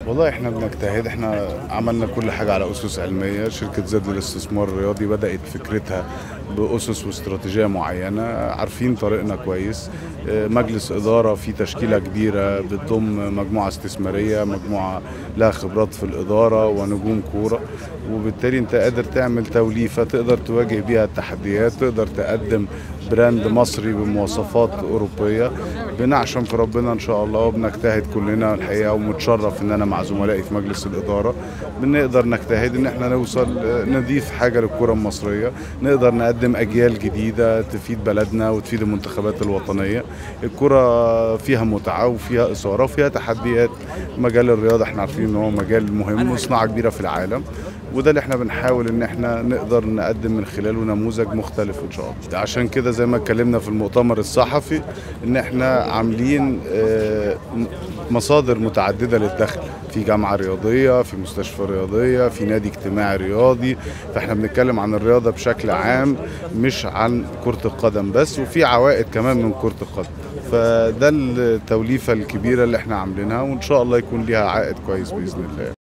والله احنا بنجتهد احنا عملنا كل حاجه على اسس علميه شركه زد للاستثمار الرياضي بدات فكرتها باسس واستراتيجيه معينه عارفين طريقنا كويس اه، مجلس اداره في تشكيله كبيره بتضم مجموعه استثماريه مجموعه لها خبرات في الاداره ونجوم كوره وبالتالي انت قادر تعمل توليفه تقدر تواجه بيها التحديات تقدر تقدم براند مصري بمواصفات اوروبيه بنعشم في ربنا ان شاء الله وبنجتهد كلنا الحقيقه ومتشرف ان انا مع زملائي في مجلس الاداره بنقدر نجتهد ان احنا نوصل اه، نضيف حاجه للكره المصريه نقدر نقدم اجيال جديده تفيد بلدنا وتفيد المنتخبات الوطنيه الكره فيها متعه وفيها اثاره وفيها تحديات مجال الرياضه احنا عارفين ان هو مجال مهم وصناعه كبيره في العالم وده اللي احنا بنحاول ان احنا نقدر نقدم من خلاله نموذج مختلف ان شاء الله عشان كده زي ما اتكلمنا في المؤتمر الصحفي ان احنا عاملين آه، مصادر متعدده للدخل في جامعه رياضيه في مستشفى رياضيه في نادي اجتماعي رياضي فاحنا بنتكلم عن الرياضه بشكل عام مش عن كره القدم بس وفي عوائد كمان من كره القدم فده التوليفه الكبيره اللي احنا عاملينها وان شاء الله يكون ليها عائد كويس باذن الله